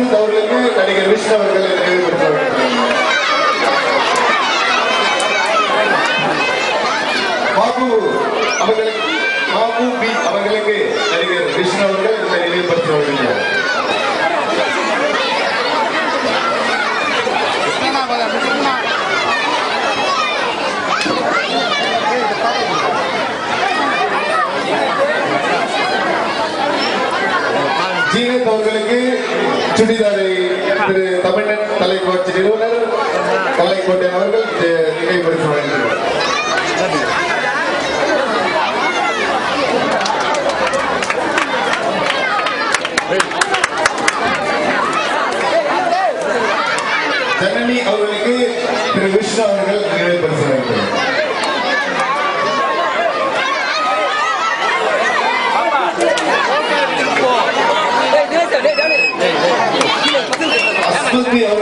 ஆனந்த் அவர்களுக்கு நடிகர் விஷ்ணு அவர்கள் நினைவுபடுத்த வேண்டும் பாபு அவர்களுக்கு பாபு பி அவர்களுக்கு நடிகர் விஷ்ணு அவர்கள் இந்த நினைவுபடுத்த வேண்டும் ஜீனத் அவர்களுக்கு சுடிதாரை திரு தமிழன் தலைக்கோட்சி நிறுவனர் கல்லைக்கோட்டையன் அவர்கள் நினைவுபடுத்த வேண்டும் ஜனனி அவர்களுக்கு திரு விஷ்ணு அவர்கள் நினைவுபடுத்த வேண்டும் அஸ்மதி அவர்கள்